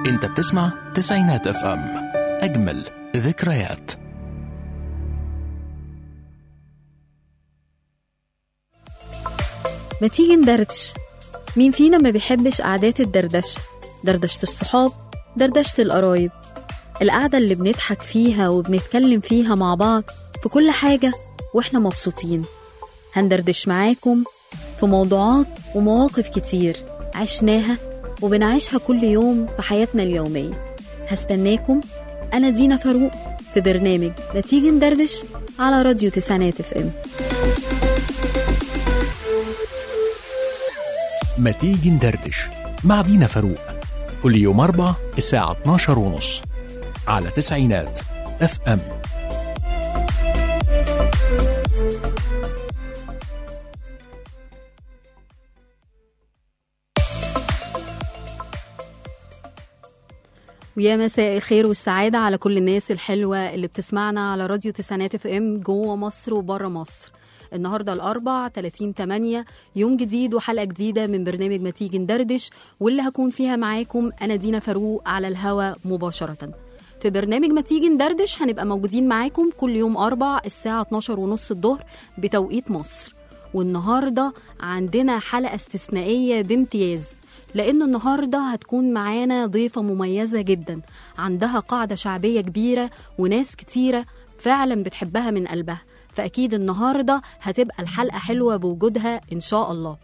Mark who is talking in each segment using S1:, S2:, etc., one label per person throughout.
S1: انت بتسمع تسعينات اف ام اجمل ذكريات
S2: ما تيجي ندردش مين فينا ما بيحبش قعدات الدردشة دردشة الصحاب دردشة القرايب القعدة اللي بنضحك فيها وبنتكلم فيها مع بعض في كل حاجة واحنا مبسوطين هندردش معاكم في موضوعات ومواقف كتير عشناها وبنعيشها كل يوم في حياتنا اليومية هستناكم أنا دينا فاروق في برنامج ما تيجي ندردش على راديو تسعينات اف ام
S1: ما تيجي ندردش مع دينا فاروق كل يوم أربع الساعة 12 ونص على تسعينات اف ام
S2: ويا مساء الخير والسعادة على كل الناس الحلوة اللي بتسمعنا على راديو تسعينات اف ام جوه مصر وبره مصر النهاردة الأربع 30 8 يوم جديد وحلقة جديدة من برنامج ما تيجي ندردش واللي هكون فيها معاكم أنا دينا فاروق على الهوا مباشرة في برنامج ما تيجي ندردش هنبقى موجودين معاكم كل يوم أربع الساعة 12 ونص الظهر بتوقيت مصر والنهاردة عندنا حلقة استثنائية بامتياز لأن النهاردة هتكون معانا ضيفة مميزة جدا عندها قاعدة شعبية كبيرة وناس كتيرة فعلا بتحبها من قلبها فأكيد النهاردة هتبقى الحلقة حلوة بوجودها إن شاء الله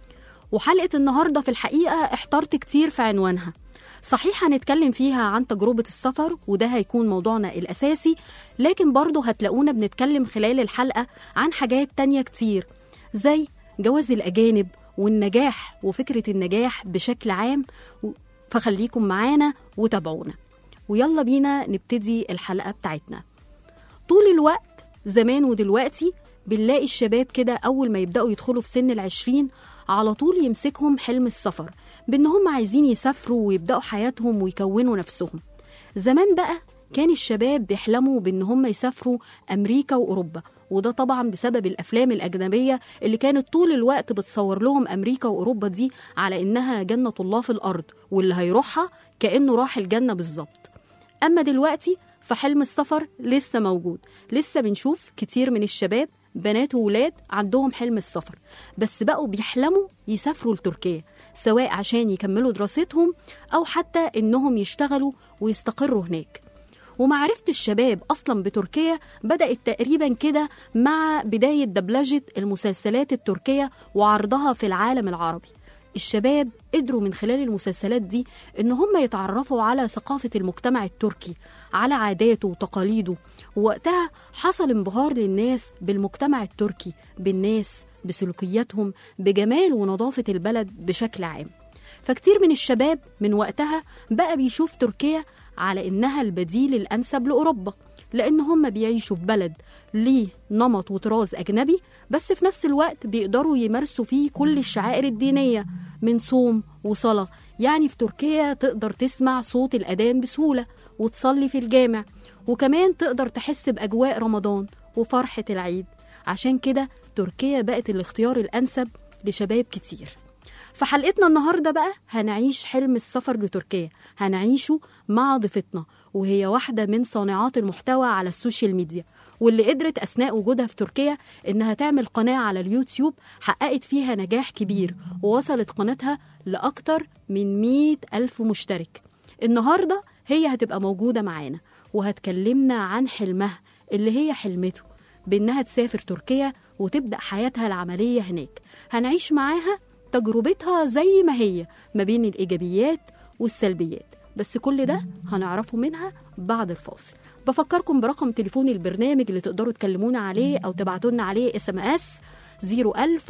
S2: وحلقة النهاردة في الحقيقة احترت كتير في عنوانها صحيح هنتكلم فيها عن تجربة السفر وده هيكون موضوعنا الأساسي لكن برضه هتلاقونا بنتكلم خلال الحلقة عن حاجات تانية كتير زي جواز الأجانب والنجاح وفكرة النجاح بشكل عام و- فخليكم معانا وتابعونا ويلا بينا نبتدي الحلقة بتاعتنا طول الوقت زمان ودلوقتي بنلاقي الشباب كده أول ما يبدأوا يدخلوا في سن العشرين على طول يمسكهم حلم السفر بإن هم عايزين يسافروا ويبدأوا حياتهم ويكونوا نفسهم زمان بقى كان الشباب بيحلموا بإن هم يسافروا أمريكا وأوروبا وده طبعا بسبب الأفلام الأجنبية اللي كانت طول الوقت بتصور لهم أمريكا وأوروبا دي على إنها جنة الله في الأرض واللي هيروحها كأنه راح الجنة بالظبط أما دلوقتي فحلم السفر لسه موجود لسه بنشوف كتير من الشباب بنات وولاد عندهم حلم السفر بس بقوا بيحلموا يسافروا لتركيا سواء عشان يكملوا دراستهم أو حتى إنهم يشتغلوا ويستقروا هناك ومعرفة الشباب أصلا بتركيا بدأت تقريبا كده مع بداية دبلجة المسلسلات التركية وعرضها في العالم العربي الشباب قدروا من خلال المسلسلات دي ان هم يتعرفوا على ثقافة المجتمع التركي على عاداته وتقاليده ووقتها حصل انبهار للناس بالمجتمع التركي بالناس بسلوكياتهم بجمال ونظافة البلد بشكل عام فكتير من الشباب من وقتها بقى بيشوف تركيا على إنها البديل الأنسب لأوروبا لأن هم بيعيشوا في بلد ليه نمط وطراز أجنبي بس في نفس الوقت بيقدروا يمارسوا فيه كل الشعائر الدينية من صوم وصلاة يعني في تركيا تقدر تسمع صوت الأذان بسهولة وتصلي في الجامع وكمان تقدر تحس بأجواء رمضان وفرحة العيد عشان كده تركيا بقت الاختيار الأنسب لشباب كتير في حلقتنا النهارده بقى هنعيش حلم السفر لتركيا هنعيشه مع ضيفتنا وهي واحده من صانعات المحتوى على السوشيال ميديا واللي قدرت اثناء وجودها في تركيا انها تعمل قناه على اليوتيوب حققت فيها نجاح كبير ووصلت قناتها لاكتر من 100 الف مشترك النهارده هي هتبقى موجوده معانا وهتكلمنا عن حلمها اللي هي حلمته بانها تسافر تركيا وتبدا حياتها العمليه هناك هنعيش معاها تجربتها زي ما هي ما بين الإيجابيات والسلبيات بس كل ده هنعرفه منها بعد الفاصل بفكركم برقم تليفون البرنامج اللي تقدروا تكلمونا عليه أو تبعتوا لنا عليه اس ام اس 01000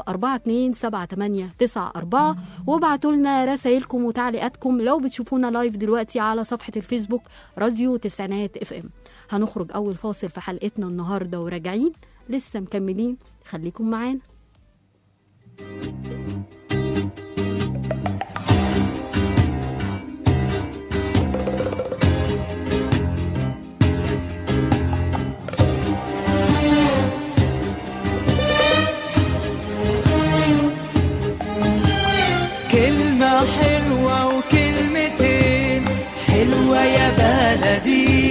S2: 427 وابعتوا لنا رسائلكم وتعليقاتكم لو بتشوفونا لايف دلوقتي على صفحة الفيسبوك راديو تسعينات اف ام هنخرج أول فاصل في حلقتنا النهاردة وراجعين لسه مكملين خليكم معانا
S3: كلمة حلوة وكلمتين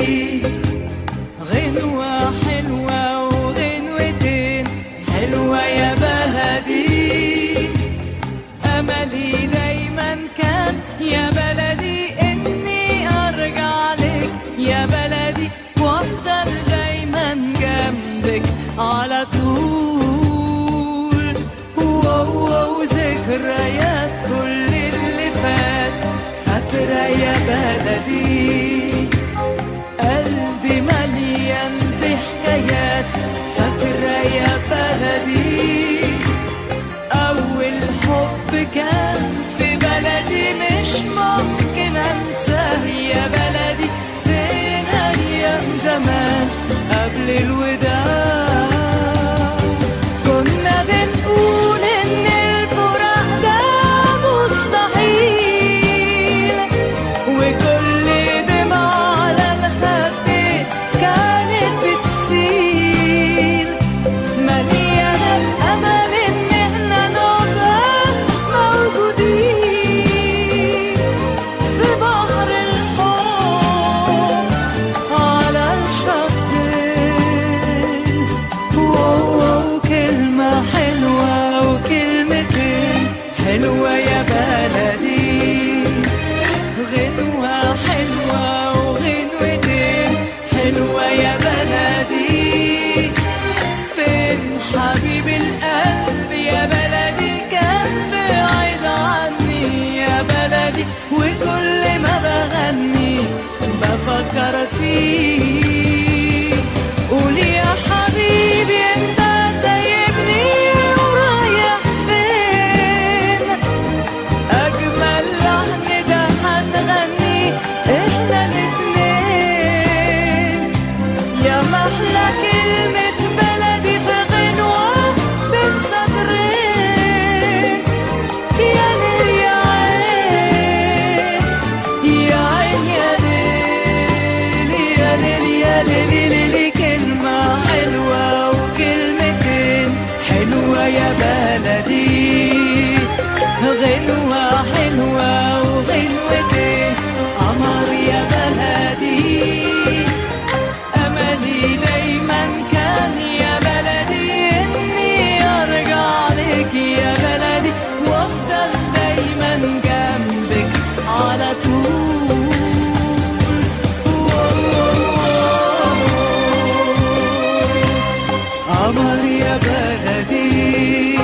S3: غنوة حلوة وغنوتين حلوة يا بلدي أملي دايما كان يا بلدي إني أرجع لك يا بلدي وأفضل دايما جنبك على طول واو واو ذكريات كل اللي فات فاكرة يا بلدي قلبي مليان بحكايات فاكرة يا بلدي أول حب كان في بلدي مش ممكن أنساه يا بلدي فين أيام زمان قبل الوداع كنا بنقول إن الفراق ده مستحيل وكل دمعة على الخد كانت بتسيل مليانة الأمل إن إحنا نبقى موجودين في بحر الحب على الشطين واو كلمة حلوة وكلمتين حلوة يا بلدي غنوة حلوة وغنوتين حلوة يا بلدي فين حبيب القلب يا بلدي كان بعيد عني يا بلدي وكل ما بغني بفكر فيه قول يا حبيبي انت سايبني ورايح فين أجمل لحن ده هنغني إحنا الاتنين يا محلى كلمة بلدي في غنوة بين سطرين يا ليل يا عين يا عين يا ليل يا ليل يا ليل ليل كلمة حلوة وكلمتين حلوة يا بلدي غنوة حلوة وغنوتين قمر يا بلدي أملي دايما كان يا بلدي إني أرجع لك يا بلدي وأفضل دايما جنبك على طول قمر يا بلدي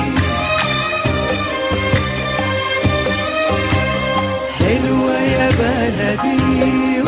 S3: حلوة يا بلدي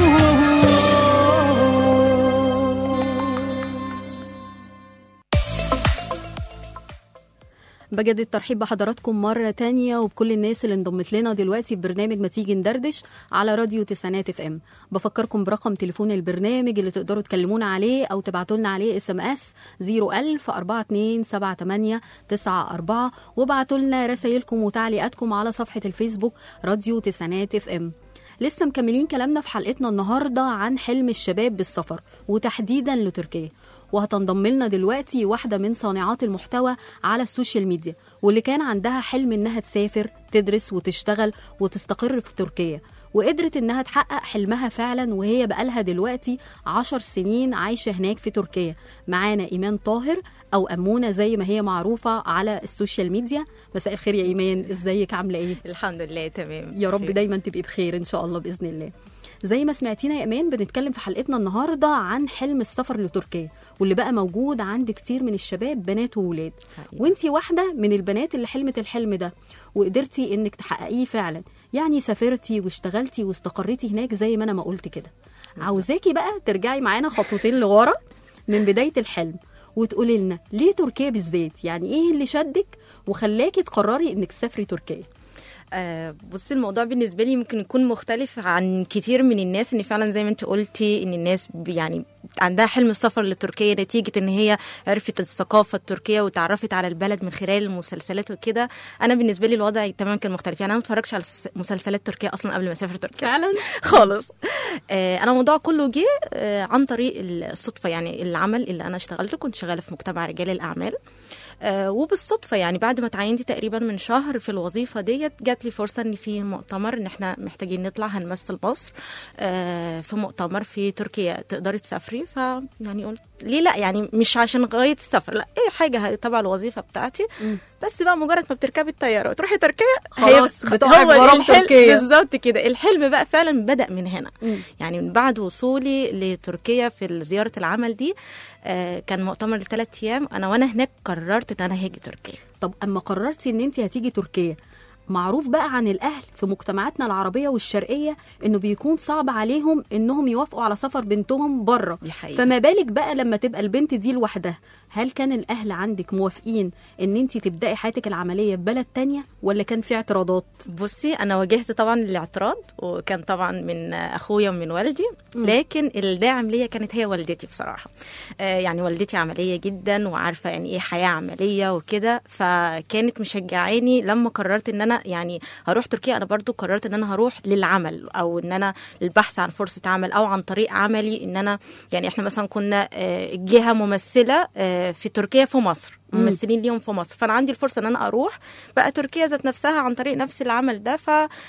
S2: بجد الترحيب بحضراتكم مرة تانية وبكل الناس اللي انضمت لنا دلوقتي في برنامج ما تيجي ندردش على راديو تسعينات اف ام بفكركم برقم تليفون البرنامج اللي تقدروا تكلمونا عليه او تبعتوا لنا عليه اس ام اس 01000 4278 94 وابعتوا لنا رسايلكم وتعليقاتكم على صفحة الفيسبوك راديو تسعينات اف ام لسه مكملين كلامنا في حلقتنا النهارده عن حلم الشباب بالسفر وتحديدا لتركيا وهتنضم لنا دلوقتي واحدة من صانعات المحتوى على السوشيال ميديا واللي كان عندها حلم إنها تسافر تدرس وتشتغل وتستقر في تركيا وقدرت إنها تحقق حلمها فعلا وهي بقالها دلوقتي عشر سنين عايشة هناك في تركيا معانا إيمان طاهر أو أمونة زي ما هي معروفة على السوشيال ميديا مساء الخير يا إيمان إزيك عاملة إيه؟
S4: الحمد لله تمام
S2: يا رب
S4: بخير.
S2: دايما تبقي بخير ان شاء الله باذن الله زي ما سمعتينا يا ايمان بنتكلم في حلقتنا النهارده عن حلم السفر لتركيا واللي بقى موجود عند كتير من الشباب بنات وولاد
S4: حقيقي.
S2: وانتي واحده من البنات اللي حلمت الحلم ده وقدرتي انك تحققيه فعلا يعني سافرتي واشتغلتي واستقريتي هناك زي ما انا ما قلت كده عاوزاكي بقى ترجعي معانا خطوتين لورا من بدايه الحلم وتقولي لنا ليه تركيا بالذات يعني ايه اللي شدك وخلاكي تقرري انك تسافري تركيا
S4: آه بصي الموضوع بالنسبه لي ممكن يكون مختلف عن كتير من الناس ان فعلا زي ما انت قلتي ان الناس ب- يعني عندها حلم السفر لتركيا نتيجه ان هي عرفت الثقافه التركيه وتعرفت على البلد من خلال المسلسلات وكده انا بالنسبه لي الوضع تمام كان مختلف يعني انا ما اتفرجش على س- مسلسلات تركيه اصلا قبل ما اسافر تركيا
S2: فعلا
S4: خالص آه، انا الموضوع كله جه آه، عن طريق الصدفه يعني العمل اللي انا اشتغلته كنت شغاله في مجتمع رجال الاعمال آه، وبالصدفه يعني بعد ما تعينت تقريبا من شهر في الوظيفه ديت جات لي فرصه ان في مؤتمر ان احنا محتاجين نطلع هنمثل مصر آه، في مؤتمر في تركيا تقدري تسافري ف يعني قلت ليه لا يعني مش عشان غايه السفر لا اي حاجه تبع الوظيفه بتاعتي بس بقى مجرد ما بتركبي الطياره وتروحي تركيا
S2: خلاص
S4: هي-
S2: بتقعي
S4: هو
S2: غرام
S4: الحلم-
S2: تركيا.
S4: بالظبط كده الحلم بقى فعلا بدا من هنا
S2: مم.
S4: يعني من بعد وصولي لتركيا في زياره العمل دي آه، كان مؤتمر لثلاث ايام انا وانا هناك قررت ان انا هاجي تركيا
S2: طب اما قررتي ان انت هتيجي تركيا معروف بقى عن الاهل في مجتمعاتنا العربيه والشرقيه انه بيكون صعب عليهم انهم يوافقوا على سفر بنتهم بره
S4: دي حقيقة.
S2: فما بالك بقى لما تبقى البنت دي لوحدها هل كان الاهل عندك موافقين ان انت تبداي حياتك العمليه في بلد تانية ولا كان في اعتراضات
S4: بصي انا واجهت طبعا الاعتراض وكان طبعا من اخويا ومن والدي لكن الداعم ليا كانت هي والدتي بصراحه آه، يعني والدتي عمليه جدا وعارفه يعني ايه حياه عمليه وكده فكانت مشجعاني لما قررت ان انا يعني هروح تركيا انا برضو قررت ان انا هروح للعمل او ان انا البحث عن فرصه عمل او عن طريق عملي ان انا يعني احنا مثلا كنا آه، جهه ممثله آه، في تركيا في مصر ممثلين ليهم في مصر فانا عندي الفرصه ان انا اروح بقى تركيا ذات نفسها عن طريق نفس العمل ده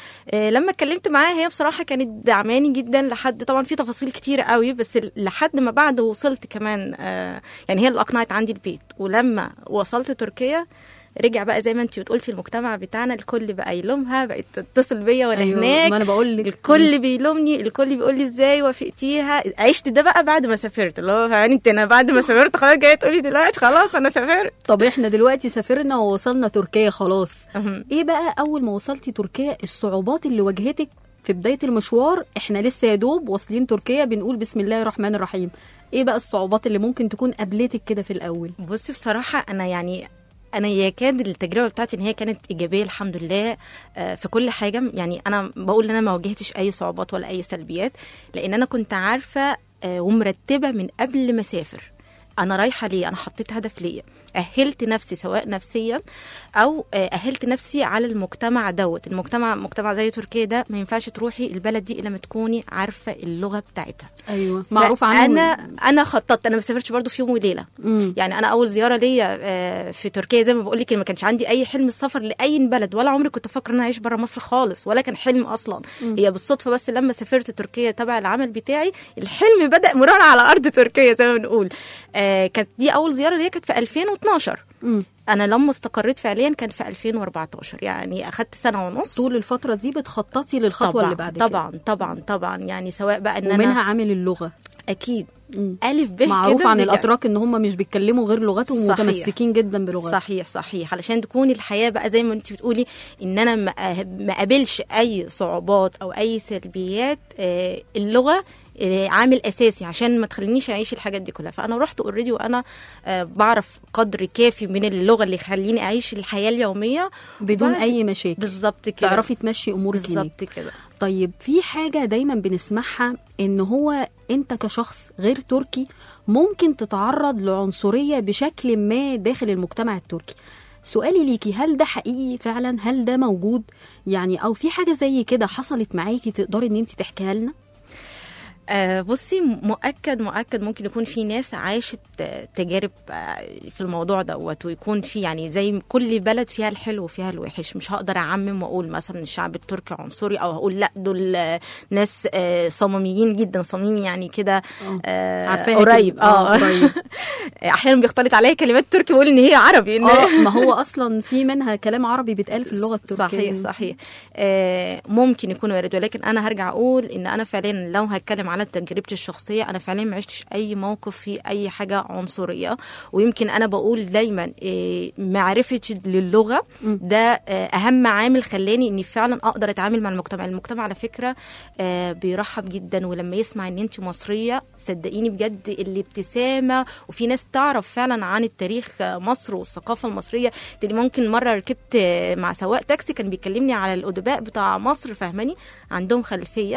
S4: فلما اتكلمت معاها هي بصراحه كانت دعماني جدا لحد طبعا في تفاصيل كتير قوي بس لحد ما بعد وصلت كمان آه، يعني هي اللي اقنعت عندي البيت ولما وصلت تركيا رجع بقى زي ما انت بتقولتي المجتمع بتاعنا الكل بقى يلومها بقت تتصل بيا وانا
S2: أيوة،
S4: هناك
S2: ما أنا بقول لك.
S4: الكل بيلومني الكل بيقول لي ازاي وافقتيها عشت ده بقى بعد ما سافرت اللي هو يعني انت انا بعد ما سافرت خلاص جايه تقولي دلوقتي خلاص انا سافرت
S2: طب احنا دلوقتي سافرنا ووصلنا تركيا خلاص
S4: أهم.
S2: ايه بقى اول ما وصلتي تركيا الصعوبات اللي واجهتك في بدايه المشوار احنا لسه يا دوب واصلين تركيا بنقول بسم الله الرحمن الرحيم ايه بقى الصعوبات اللي ممكن تكون قابلتك كده في الاول
S4: بصي بصراحة أنا يعني أنا يكاد التجربة بتاعتي إن هي كانت إيجابية الحمد لله آه، في كل حاجة يعني أنا بقول إن أنا ما واجهتش أي صعوبات ولا أي سلبيات لأن أنا كنت عارفة آه، ومرتبة من قبل ما أسافر أنا رايحة ليه أنا حطيت هدف ليا أهلت نفسي سواء نفسيا أو آه، أهلت نفسي على المجتمع دوت المجتمع مجتمع زي تركيا ده ما ينفعش تروحي البلد دي إلا ما تكوني عارفة اللغة بتاعتها
S2: ايوه معروف عنه
S4: انا انا خططت انا ما سافرتش برضو في يوم وليله
S2: مم.
S4: يعني انا اول زياره ليا آه، في تركيا زي ما بقول لك ما كانش عندي اي حلم السفر لاي بلد ولا عمري كنت فاكره ان انا اعيش بره مصر خالص ولا كان حلم اصلا هي بالصدفه بس لما سافرت تركيا تبع العمل بتاعي الحلم بدا مرار على ارض تركيا زي ما بنقول آه كانت دي اول زياره ليا كانت في 2012
S2: مم.
S4: انا لما استقريت فعليا كان في 2014 يعني اخدت سنه ونص
S2: طول الفتره دي بتخططي للخطوه
S4: طبعا
S2: اللي بعد كده
S4: طبعا طبعا طبعا يعني سواء بقى ان
S2: ومنها
S4: انا
S2: عامل اللغه
S4: اكيد
S2: مم.
S4: الف ب
S2: معروف
S4: كده
S2: عن
S4: بجد.
S2: الاتراك ان هم مش بيتكلموا غير لغتهم
S4: صحيح.
S2: ومتمسكين جدا بلغتهم
S4: صحيح صحيح علشان تكون الحياه بقى زي ما انت بتقولي ان انا ما ما قابلش اي صعوبات او اي سلبيات آه، اللغه آه، عامل اساسي عشان ما تخلينيش اعيش الحاجات دي كلها فانا رحت اوريدي وانا آه، بعرف قدر كافي من اللغه اللي يخليني اعيش الحياه اليوميه
S2: بدون
S4: وبعد-
S2: اي مشاكل
S4: بالظبط كده
S2: تعرفي تمشي امورك هناك
S4: بالظبط كده
S2: طيب في حاجة دايما بنسمعها ان هو انت كشخص غير تركي ممكن تتعرض لعنصرية بشكل ما داخل المجتمع التركي سؤالي ليكي هل ده حقيقي فعلا هل ده موجود يعني او في حاجة زي كده حصلت معاكي تقدري ان انت تحكيها لنا
S4: آه، بصي مؤكد مؤكد ممكن يكون في ناس عاشت آه، تجارب آه، في الموضوع دوت ويكون في يعني زي كل بلد فيها الحلو وفيها الوحش مش هقدر اعمم واقول مثلا الشعب التركي عنصري او هقول لا دول آه، ناس آه، صماميين جدا صميم يعني كده آه،
S2: عارفاها
S4: قريب
S2: كده. آه،
S4: اه
S2: قريب.
S4: احيانا بيختلط عليا كلمات تركي بقول ان هي عربي إن
S2: اه ما هو اصلا في منها كلام عربي بيتقال في اللغة التركية
S4: صحيح صحيح آه ممكن يكون وارد ولكن انا هرجع اقول ان انا فعليا لو هتكلم على تجربتي الشخصيه انا فعليا ما عشتش اي موقف فيه اي حاجه عنصريه ويمكن انا بقول دايما آه معرفتي للغه ده آه اهم عامل خلاني اني فعلا اقدر اتعامل مع المجتمع المجتمع على فكره آه بيرحب جدا ولما يسمع ان انت مصريه صدقيني بجد الابتسامه وفي ناس تعرف فعلا عن التاريخ آه، مصر والثقافه المصريه تاني ممكن مره ركبت آه، مع سواق تاكسي كان بيكلمني على الادباء بتاع مصر فاهماني عندهم خلفيه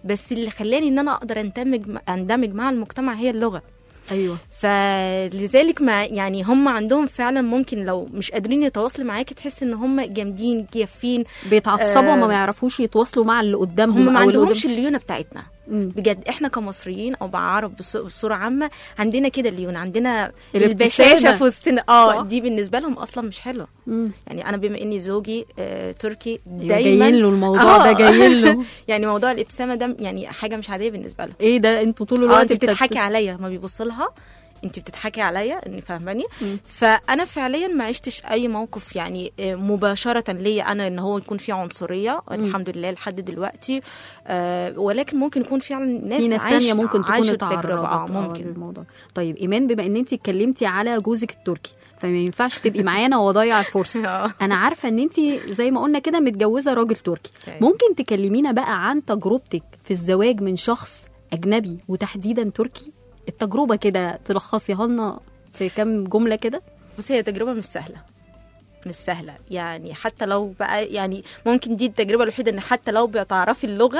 S4: بس اللي خلاني ان انا اقدر اندمج اندمج مع المجتمع هي اللغه
S2: ايوه
S4: فلذلك ما يعني هم عندهم فعلا ممكن لو مش قادرين يتواصلوا معاكي تحس ان هم جامدين جافين
S2: بيتعصبوا
S4: آه.
S2: وما يعرفوش يتواصلوا مع اللي قدامهم
S4: هم ما
S2: او اللي
S4: عندهمش
S2: قدام
S4: الليونه بتاعتنا
S2: مم.
S4: بجد احنا كمصريين او بعرب بص- بصوره عامه عندنا كده الليونه عندنا
S2: الابتسامة.
S4: البشاشه في وسطنا اه
S2: صح.
S4: دي بالنسبه لهم اصلا مش حلوه
S2: مم.
S4: يعني انا بما اني زوجي آه تركي
S2: أيوة،
S4: دايما
S2: جايين له الموضوع ده
S4: آه.
S2: جايين له
S4: يعني موضوع الابتسامه ده يعني حاجه مش عاديه بالنسبه له
S2: ايه ده انتوا طول
S4: اه
S2: الوقت
S4: انت
S2: بتت-
S4: بتضحكي عليا ما بيبص لها انت بتضحكي عليا اني فاهماني
S2: مم.
S4: فانا فعليا ما عشتش اي موقف يعني آه، مباشره ليا انا ان هو يكون في عنصريه الحمد لله لحد دلوقتي آه ولكن ممكن يكون فعلا ناس
S2: في ناس
S4: عايش-
S2: تانية ممكن تكون
S4: عاشوا
S2: اتعرضت
S4: التجربه اه
S2: آه،
S4: ممكن
S2: للموضوع طيب ايمان بما ان انت اتكلمتي على جوزك التركي فما ينفعش تبقي معانا واضيع الفرصه
S4: آه.
S2: انا عارفه ان انت زي ما قلنا كده متجوزه راجل تركي
S4: أيوة.
S2: ممكن تكلمينا بقى عن تجربتك في الزواج من شخص اجنبي وتحديدا تركي التجربه كده تلخصيها لنا في كام جمله كده
S4: بصي هي تجربه مش سهله مش سهله يعني حتى لو بقى يعني ممكن دي التجربه الوحيده ان حتى لو بتعرفي اللغه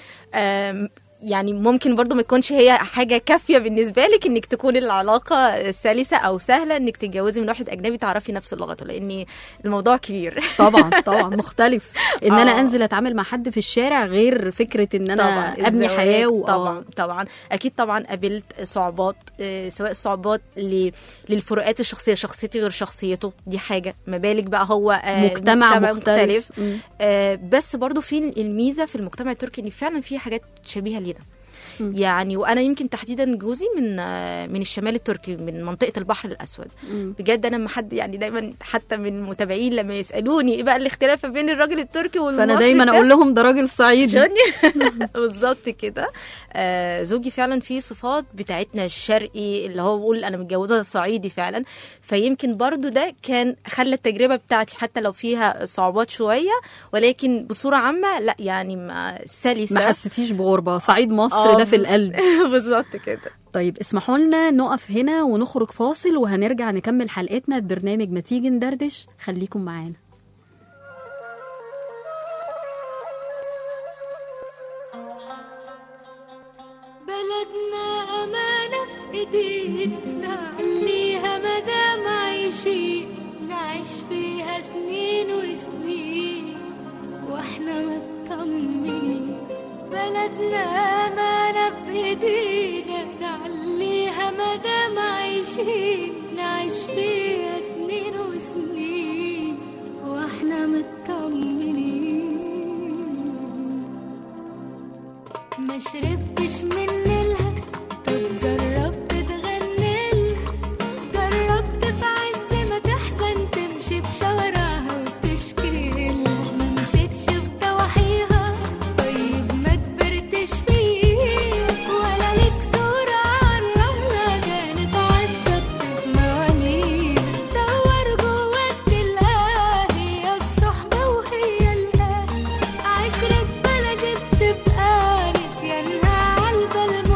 S4: آم، يعني ممكن برضو ما تكونش هي حاجه كافيه بالنسبه لك انك تكون العلاقه سلسه او سهله انك تتجوزي من واحد اجنبي تعرفي نفس لغته لان الموضوع كبير
S2: طبعا طبعا مختلف ان انا
S4: آه.
S2: انزل اتعامل مع حد في الشارع غير فكره ان انا
S4: طبعا
S2: ابني
S4: الزواج
S2: حياه و...
S4: طبعا طبعا اكيد طبعا قابلت صعوبات آه، سواء صعوبات ل- للفروقات الشخصيه شخصيتي غير شخصيته دي حاجه ما بالك بقى هو آه،
S2: مجتمع مختلف. مم.
S4: آه، بس برضو في الميزه في المجتمع التركي ان فعلا في حاجات شبيهه لينا يعني وانا يمكن تحديدا جوزي من آه، من الشمال التركي من منطقه البحر الاسود بجد انا لما حد يعني دايما حتى من المتابعين لما يسالوني ايه بقى الاختلاف ما بين الراجل التركي والمصري
S2: فانا دايما
S4: بتاع-
S2: اقول لهم ده راجل صعيدي
S4: شوني بالظبط كده آه زوجي فعلا فيه صفات بتاعتنا الشرقي اللي هو بقول انا متجوزه صعيدي فعلا فيمكن برضو ده كان خلى التجربه بتاعتي حتى لو فيها صعوبات شويه ولكن بصوره عامه لا يعني ما سلسه
S2: ما حسيتيش بغربه صعيد مصر
S4: آه،
S2: ده في القلب
S4: بالظبط كده
S2: طيب اسمحوا لنا نقف هنا ونخرج فاصل وهنرجع نكمل حلقتنا ببرنامج ما تيجي ندردش خليكم معانا
S5: بلدنا أمانة في إيدينا نعليها مدام عايشين نعيش فيها سنين وسنين واحنا مطمنين بلدنا أمانة في إيدينا نعليها مدام عايشين نعيش فيها سنين وسنين واحنا مطمنين ما شربتش من نيلها طب جربت تغني لها جربت في عز ما تحزن تمشي بشوارعها وتشكي لها ما مشيتش بضواحيها طيب ما كبرتش فيه ولا ليك صورة عالرملة كانت عالشط بمعانيها دور جواك تلقاها هي الصحبة وهي الأهل عشرة بلدي بتبقى نسيانها عالبال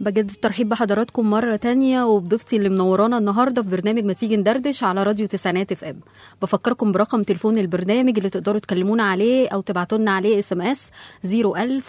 S2: بجد الترحيب بحضراتكم مرة تانية وبضيفتي اللي منورانا النهاردة في برنامج ما تيجي ندردش على راديو تسعينات اف ام بفكركم برقم تليفون البرنامج اللي تقدروا تكلمونا عليه أو تبعتوا لنا عليه اس ام اس 01000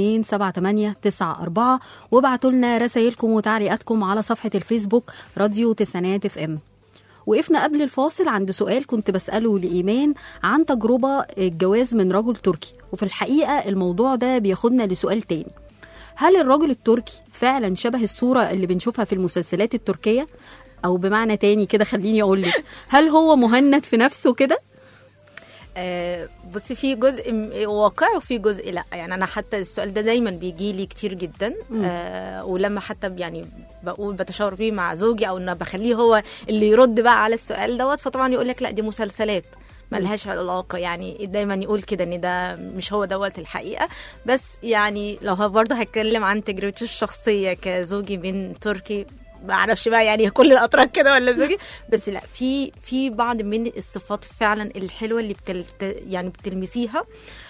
S2: 427894 وابعتوا لنا رسايلكم وتعليقاتكم على صفحة الفيسبوك راديو تسعينات اف ام وقفنا قبل الفاصل عند سؤال كنت بسأله لإيمان عن تجربة الجواز من رجل تركي وفي الحقيقة الموضوع ده بياخدنا لسؤال تاني هل الراجل التركي فعلا شبه الصورة اللي بنشوفها في المسلسلات التركية؟ أو بمعنى تاني كده خليني أقول لك هل هو مهند في نفسه كده؟
S4: آه، بصي في جزء م- واقعي وفي جزء لا يعني انا حتى السؤال ده دايما بيجي لي كتير جدا آه ولما حتى ب- يعني بقول بتشاور بيه مع زوجي او ان بخليه هو اللي يرد بقى على السؤال دوت فطبعا يقول لك لا دي مسلسلات ملهاش علاقه يعني دايما يقول كده ان ده مش هو دوت الحقيقه بس يعني لو ه- برضه هتكلم عن تجربتي الشخصيه كزوجي من تركي ما اعرفش بقى يعني كل الاتراك كده ولا زوجي بس لا في في بعض من الصفات فعلا الحلوه اللي بتل يعني بتلمسيها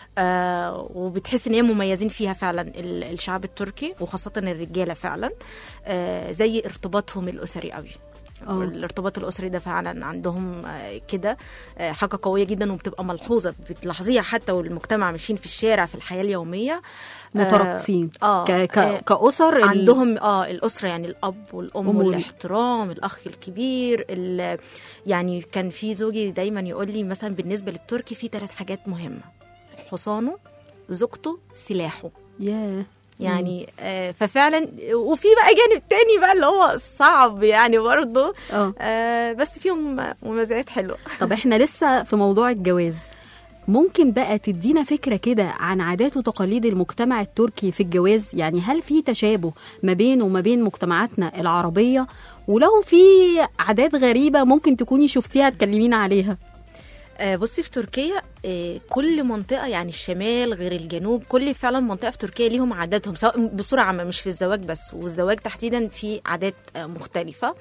S4: آه وبتحس ان هي مميزين فيها فعلا ال- الشعب التركي وخاصه الرجاله فعلا آه زي ارتباطهم الاسري قوي
S2: آه.
S4: الارتباط الاسري ده فعلا عندهم آه، كده آه، حاجه قويه جدا وبتبقى ملحوظه بتلاحظيها حتى والمجتمع ماشيين في الشارع في الحياه اليوميه
S2: مترابطين
S4: اه
S2: ك- ك-
S4: آه،
S2: كأسر ال-
S4: عندهم اه الاسره يعني الاب والام
S2: أم وال-
S4: والاحترام الاخ الكبير ال- يعني كان في زوجي دايما يقول لي مثلا بالنسبه للتركي في ثلاث حاجات مهمه حصانه زوجته سلاحه
S2: ياه
S4: يعني آه ففعلا وفي بقى جانب تاني بقى اللي هو صعب يعني برضه
S2: اه
S4: آه بس فيهم مميزات حلوه
S2: طب احنا لسه في موضوع الجواز ممكن بقى تدينا فكرة كده عن عادات وتقاليد المجتمع التركي في الجواز يعني هل في تشابه ما بينه وما بين مجتمعاتنا العربية ولو في عادات غريبة ممكن تكوني شفتيها تكلمينا عليها
S4: آه، بصي في تركيا آه، كل منطقة يعني الشمال غير الجنوب كل فعلا منطقة في تركيا ليهم عاداتهم سواء بصورة عامة مش في الزواج بس والزواج تحديدا في عادات آه، مختلفة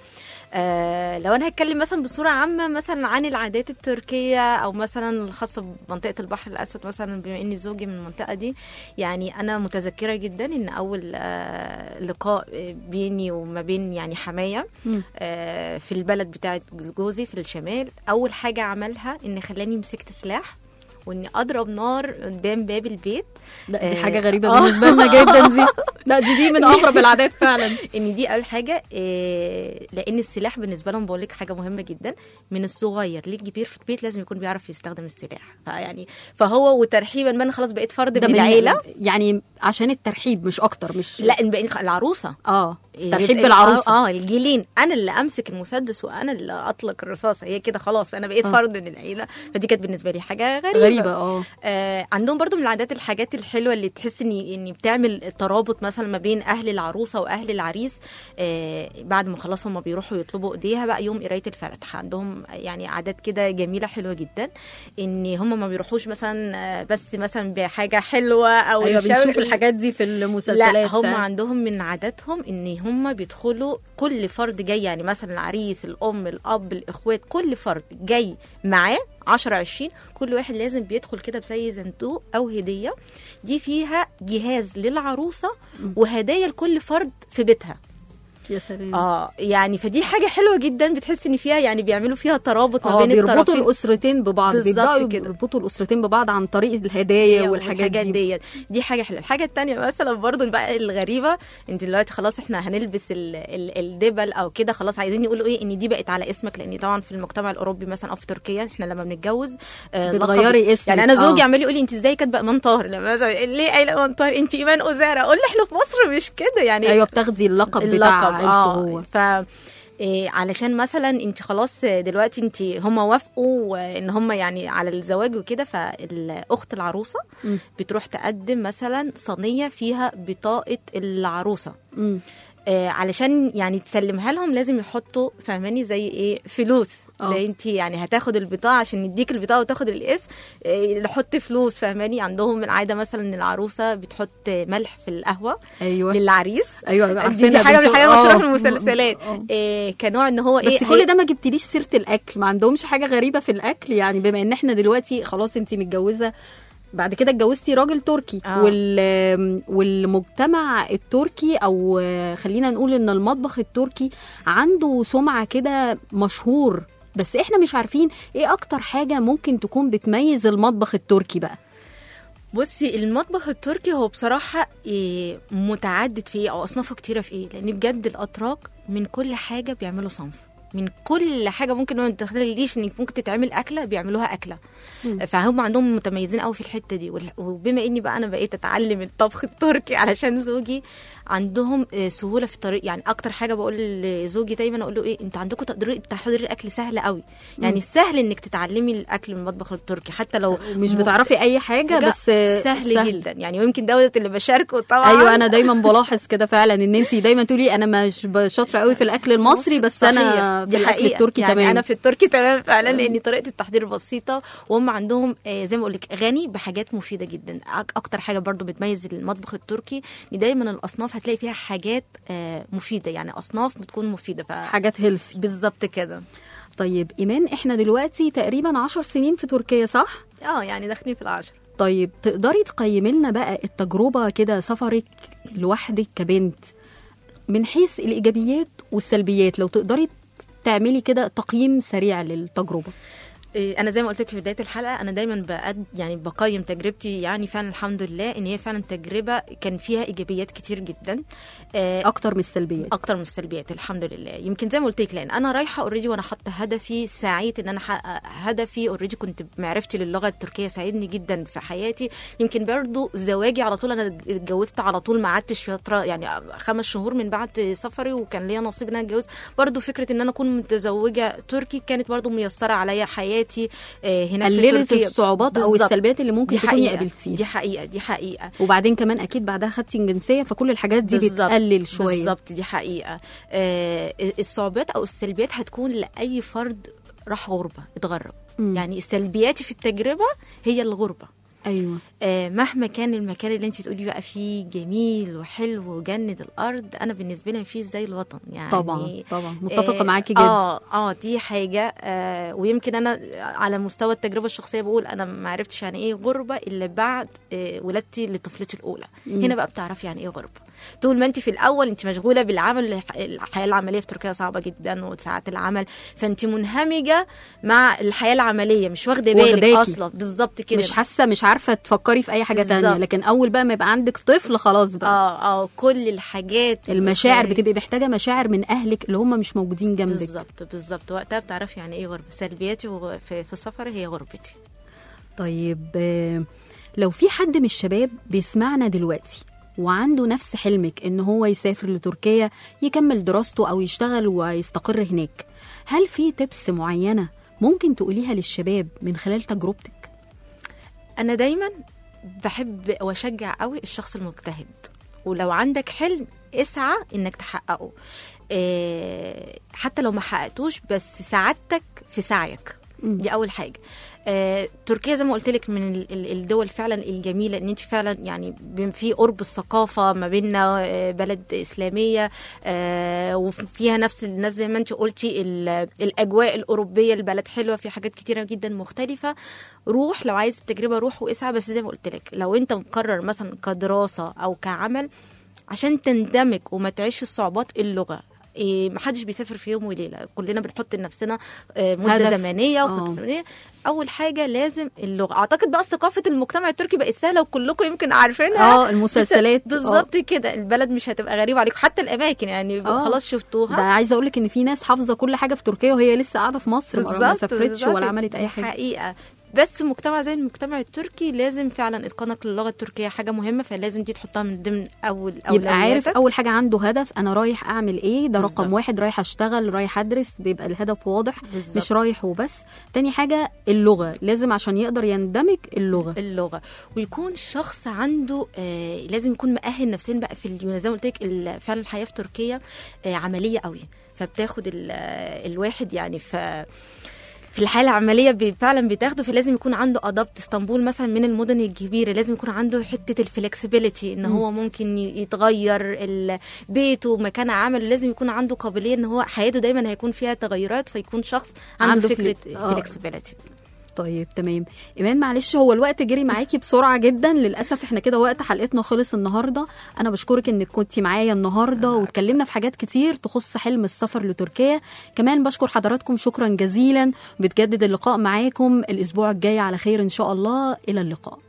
S4: آه، لو أنا هتكلم مثلا بصورة عامة مثلا عن العادات التركية أو مثلا الخاصة بمنطقة البحر الأسود مثلا بما إني زوجي من المنطقة دي يعني أنا متذكرة جدا إن أول آه، لقاء آه، بيني وما بين يعني حماية
S2: مم.
S4: آه، في البلد بتاعت جوزي في الشمال اول حاجه عملها ان خلاني مسكت سلاح واني اضرب نار قدام باب البيت
S2: لا دي
S4: آه،
S2: حاجة غريبة
S4: آه.
S2: بالنسبة لنا جدا دي لا دي دي من أغرب العادات فعلا
S4: ان دي اول حاجه آه، لان السلاح بالنسبه لهم بقول لك حاجه مهمه جدا من الصغير للكبير في البيت لازم يكون بيعرف يستخدم السلاح فيعني فهو وترحيبا ما انا خلاص بقيت فرد
S2: ده
S4: من
S2: من
S4: العيله
S2: يعني عشان الترحيب مش أكتر مش
S4: لا إن بقيت العروسه
S2: اه
S4: إيه،
S2: ترحيب
S4: يبقى-
S2: بالعروسة
S4: اه آه، الجيلين انا اللي امسك المسدس وانا اللي اطلق الرصاصه هي كده خلاص فانا بقيت
S2: آه.
S4: فرد من العيله فدي كانت بالنسبه لي حاجه غريبه
S2: غريبة اه
S4: آه عندهم برضو من العادات الحاجات الحلوه اللي تحس ان ان بتعمل ترابط مثلا ما بين اهل العروسه واهل العريس آه بعد ما خلاص هم بيروحوا يطلبوا ايديها بقى يوم قرايه الفاتحه عندهم يعني عادات كده جميله حلوه جدا ان هم ما بيروحوش مثلا آه، بس مثلا بحاجه حلوه او
S2: ايوه
S4: يشاور-
S2: بنشوف الحاجات دي في المسلسلات
S4: لا هم
S2: فعلا.
S4: عندهم من عاداتهم ان هم بيدخلوا كل فرد جاي يعني مثلا العريس الام الاب الاخوات كل فرد جاي معاه 10 20 كل واحد لازم بيدخل كده بزي صندوق او هديه دي فيها جهاز للعروسه وهدايا لكل فرد في بيتها
S2: يا سلام
S4: اه يعني فدي حاجه حلوه جدا بتحس ان فيها يعني بيعملوا فيها ترابط ما
S2: اه
S4: بين
S2: بيربطوا
S4: الطرفين
S2: الاسرتين ببعض
S4: بالظبط
S2: بيبداوا
S4: كده.
S2: يربطوا الاسرتين ببعض عن طريق الهدايا والحاجات دي
S4: ديت دي حاجه حلوه الحاجه التانية مثلا برضو بقى الغريبه انت دلوقتي خلاص احنا هنلبس ال ال الدبل او كده خلاص عايزين يقولوا ايه ان دي بقت على اسمك لان طبعا في المجتمع الاوروبي مثلا او في تركيا احنا لما بنتجوز آه
S2: بتغيري
S4: لقب-
S2: اسمك،
S4: يعني انا زوجي
S2: آه.
S4: عمال يقول لي انت ازاي كاتبه ايمان طاهر لما مثلا ليه قايله ايمان طاهر انت ايمان ازاره اقول له احنا في مصر مش كده يعني
S2: ايوه بتاخدي اللقب, بتاع
S4: اللقب
S2: عيلته
S4: اه
S2: هو
S4: ف إيه علشان مثلا انت خلاص دلوقتي انت هم وافقوا ان هم يعني على الزواج وكده فالاخت العروسه
S2: مم.
S4: بتروح تقدم مثلا صينيه فيها بطاقه العروسه
S2: مم.
S4: آه علشان يعني تسلمها لهم لازم يحطوا فاهماني زي ايه فلوس
S2: اه.
S4: لا انت يعني هتاخد البطاقه عشان نديك البطاقه وتاخد الاسم إيه نحط فلوس فاهماني عندهم العاده مثلا ان العروسه بتحط ملح في القهوه
S2: ايوه
S4: للعريس
S2: ايوه
S4: دي, دي
S2: عارفينها
S4: حاجه من
S2: بنشوف-
S4: الحاجات
S2: آه.
S4: المشهوره في المسلسلات
S2: آه.
S4: إيه كنوع ان هو
S2: بس
S4: ايه
S2: كل
S4: هي-
S2: ده ما جبتليش سيره الاكل ما عندهمش حاجه غريبه في الاكل يعني بما ان احنا دلوقتي خلاص انت متجوزه بعد كده اتجوزتي راجل تركي
S4: آه.
S2: وال والمجتمع التركي او خلينا نقول ان المطبخ التركي عنده سمعه كده مشهور بس احنا مش عارفين ايه اكتر حاجه ممكن تكون بتميز المطبخ التركي بقى
S4: بصي المطبخ التركي هو بصراحة إيه متعدد في ايه او اصنافه كتيرة في ايه لان بجد الاتراك من كل حاجة بيعملوا صنف من كل حاجه ممكن ما تتخيليش انك ممكن تتعمل اكله بيعملوها اكله فهم عندهم متميزين قوي في الحته دي وال- وبما اني بقى انا بقيت اتعلم الطبخ التركي علشان زوجي عندهم آه، سهوله في الطريق يعني اكتر حاجه بقول لزوجي دايما اقول له ايه انتوا عندكم تقدير تحضير الاكل سهل قوي يعني سهل انك تتعلمي الاكل من المطبخ التركي حتى لو
S2: مش
S4: م-
S2: بتعرفي اي حاجه
S4: حاجة
S2: بس
S4: سهل, سهل جدا يعني ويمكن دوله اللي بشاركه طبعا
S2: ايوه انا دايما بلاحظ كده فعلا ان انت دايما تقولي انا مش شاطره قوي في الاكل المصري بس انا
S4: صحيح.
S2: في
S4: دي
S2: الاكل
S4: حقيقة.
S2: التركي
S4: يعني
S2: تمام
S4: انا في التركي تمام فعلا لان طريقه التحضير بسيطه وهم عندهم آه، زي ما اقول لك غني بحاجات مفيده جدا أك- اكتر حاجه برضو بتميز المطبخ التركي ان دايما الاصناف هتلاقي فيها حاجات آه، مفيده يعني اصناف بتكون مفيده ف...
S2: حاجات هيلسي
S4: بالظبط كده
S2: طيب ايمان احنا دلوقتي تقريبا عشر سنين في تركيا صح
S4: اه يعني داخلين في العشر
S2: طيب تقدري تقيمي لنا بقى التجربه كده سفرك لوحدك كبنت من حيث الايجابيات والسلبيات لو تقدري تعملي كده تقييم سريع للتجربه
S4: إيه، انا زي ما قلت لك في بدايه الحلقه انا دايما بقد يعني بقيم تجربتي يعني فعلا الحمد لله ان هي فعلا تجربه كان فيها ايجابيات كتير جدا آه،
S2: اكتر من السلبيات
S4: اكتر من السلبيات الحمد لله يمكن زي ما قلت لك لان انا رايحه اوريدي وانا حاطه هدفي سعيت ان انا احقق هدفي اوريدي كنت معرفتي للغه التركيه ساعدني جدا في حياتي يمكن برضو زواجي على طول انا اتجوزت على طول ما قعدتش فتره يعني خمس شهور من بعد سفري وكان ليا نصيب ان انا اتجوز برضو فكره ان انا اكون متزوجه تركي كانت برضو ميسره عليا حياتي آه، هناك في
S2: قللت
S4: تركيا.
S2: الصعوبات او
S4: بالظبط.
S2: السلبيات اللي ممكن
S4: دي
S2: تكوني
S4: حقيقة
S2: قابلتيها
S4: دي حقيقه دي حقيقه
S2: وبعدين كمان اكيد بعدها خدتي الجنسيه فكل الحاجات دي
S4: بالظبط.
S2: بتقلل شويه
S4: بالظبط دي حقيقه آه الصعوبات او السلبيات هتكون لاي فرد راح غربه اتغرب
S2: مم.
S4: يعني سلبياتي في التجربه هي الغربه
S2: ايوه
S4: آه مهما كان المكان اللي انت تقولي بقى فيه جميل وحلو وجنة الارض انا بالنسبه لي مفيش زي الوطن يعني
S2: طبعا طبعا متفقه معاكي جدا
S4: اه اه دي حاجه آه ويمكن انا على مستوى التجربه الشخصيه بقول انا ما عرفتش يعني ايه غربه الا بعد آه ولادتي لطفلتي الاولى
S2: مم.
S4: هنا بقى بتعرفي يعني ايه غربه طول ما انت في الاول انت مشغوله بالعمل الحياه العمليه في تركيا صعبه جدا وساعات العمل فانت منهمجه مع الحياه العمليه مش واخده بالك
S2: واخداكي.
S4: اصلا بالظبط كده
S2: مش حاسه مش عارفه تفكري في اي حاجه تانية
S4: بالظبط.
S2: لكن اول بقى ما يبقى عندك طفل خلاص بقى
S4: اه اه كل الحاجات
S2: المشاعر
S4: الأسرية.
S2: بتبقي محتاجه مشاعر من اهلك اللي هم مش موجودين جنبك
S4: بالظبط بالظبط وقتها بتعرفي يعني ايه غربه سلبياتي وغ- في, في السفر هي غربتي
S2: طيب آه، لو في حد من الشباب بيسمعنا دلوقتي وعنده نفس حلمك ان هو يسافر لتركيا يكمل دراسته او يشتغل ويستقر هناك هل في تبس معينه ممكن تقوليها للشباب من خلال تجربتك
S4: انا دايما بحب واشجع قوي الشخص المجتهد ولو عندك حلم اسعى انك تحققه إيه حتى لو ما حققتوش بس سعادتك في سعيك
S2: مم.
S4: دي اول حاجه آه، تركيا زي ما قلت لك من ال- ال- الدول فعلا الجميله ان انت فعلا يعني بين- في قرب الثقافه ما بيننا آه، بلد اسلاميه آه، وفيها نفس نفس زي ما انت قلتي ال- الاجواء الاوروبيه البلد حلوه في حاجات كتيره جدا مختلفه روح لو عايز التجربه روح واسعى بس زي ما قلت لك لو انت مقرر مثلا كدراسه او كعمل عشان تندمج وما تعيش الصعوبات اللغه إيه محدش بيسافر في يوم وليله كلنا بنحط لنفسنا آه، مده
S2: هدف.
S4: زمنيه
S2: آه.
S4: وخطه زمنيه اول حاجه لازم اللغه اعتقد بقى ثقافه المجتمع التركي بقت سهله وكلكم يمكن عارفينها
S2: اه المسلسلات
S4: بس- بالظبط كده البلد مش هتبقى غريبه عليكم حتى الاماكن يعني
S2: آه.
S4: خلاص
S2: ده
S4: شفتوها
S2: عايزه اقول لك ان في ناس حافظه كل حاجه في تركيا وهي لسه قاعده في مصر ما- ما
S4: بالظبط،
S2: سافرتش
S4: بالظبط.
S2: ولا عملت اي
S4: دي
S2: حاجه
S4: حقيقه بس مجتمع زي المجتمع التركي لازم فعلا اتقانك للغه التركيه حاجه مهمه فلازم دي تحطها من ضمن اول
S2: يبقى عارف
S4: أولوياتك.
S2: اول حاجه عنده هدف انا رايح اعمل ايه ده رقم
S4: بالظبط.
S2: واحد رايح اشتغل رايح ادرس بيبقى الهدف واضح
S4: بالظبط.
S2: مش رايح وبس تاني حاجه اللغه لازم عشان يقدر يندمج اللغه
S4: اللغه ويكون شخص عنده آه لازم يكون مؤهل نفسيا بقى في اليونان زي ما قلت لك ال- فعلا الحياه في تركيا آه عمليه قوي فبتاخد ال- آه، الواحد يعني في في الحياه العمليه بي- فعلا بتاخده فلازم يكون عنده ادابت اسطنبول مثلا من المدن الكبيره لازم يكون عنده حته الفلكسبيليتي ان هو ممكن ي- يتغير ال- بيته مكان عمله لازم يكون عنده قابليه ان هو حياته دايما هيكون فيها تغيرات فيكون شخص عنده,
S2: عنده
S4: عنده فكره
S2: فلي- آه.
S4: فلكسبيليتي
S2: طيب تمام ايمان معلش هو الوقت جري معاكي بسرعه جدا للاسف احنا كده وقت حلقتنا خلص النهارده انا بشكرك انك كنتي معايا النهارده واتكلمنا في حاجات كتير تخص حلم السفر لتركيا كمان بشكر حضراتكم شكرا جزيلا بتجدد اللقاء معاكم الاسبوع الجاي على خير ان شاء الله الى اللقاء